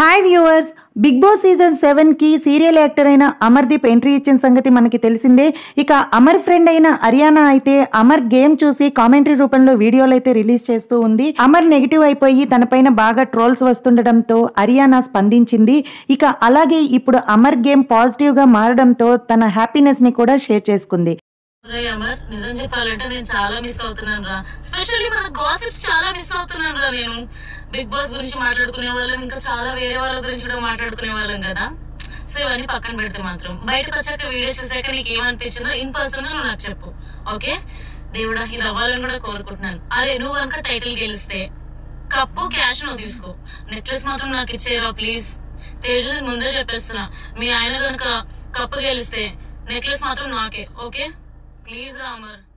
hi viewers big boss season seven కి serial actor అయిన Amardeep entry ఇచ్చిన సంగతి మనకి తెలిసిందే ఇక అమర్ ఫ్రెండ్ అయిన అరియానా అయితే అమర్ గేమ్ చూసి కామెంటరీ రూపంలో వీడియోలు అయితే రిలీజ్ చేస్తూ ఉంది అమర్ నెగిటివ్ అయిపోయి తన పైన బాగా ట్రోల్స్ వస్తుండటంతో అరియానా స్పందించింది ఇక అలాగే ఇప్పుడు అమర్ గేమ్ పాజిటివ్ గా మారడంతో తన హ్యాపీనెస్ ని కూడా షేర్ చేసుకుంది రే అమర్ నిజం చెప్పాలంటే నేను చాలా మిస్ అవుతున్నాను రా స్పెషల్లీ మన గాసిప్స్ చాలా మిస్ అవుతున్నాను రా నేను బిగ్ బాస్ గురించి మాట్లాడుకునే వాళ్ళం ఇంకా చాలా వేరే వాళ్ళ గురించి కూడా మాట్లాడుకునే వాళ్ళం కదా సో ఇవన్నీ పక్కన పెడితే మాత్రం బయటకు వచ్చాక వీడియో చూసాక నీకు ఏమనిపించిందో ఇన్ పర్సన్ నువ్వు నాకు చెప్పు ఓకే దేవుడా ఇది అవ్వాలని కూడా కోరుకుంటున్నాను అరే నువ్వు కనుక టైటిల్ గెలిస్తే కప్పు క్యాష్ నువ్వు తీసుకో నెక్లెస్ మాత్రం నాకు ఇచ్చేరా ప్లీజ్ తేజు నేను ముందే చెప్పేస్తున్నా మీ ఆయన కనుక కప్పు గెలిస్తే నెక్లెస్ మాత్రం నాకే ఓకే ప్లీజ్ అమర్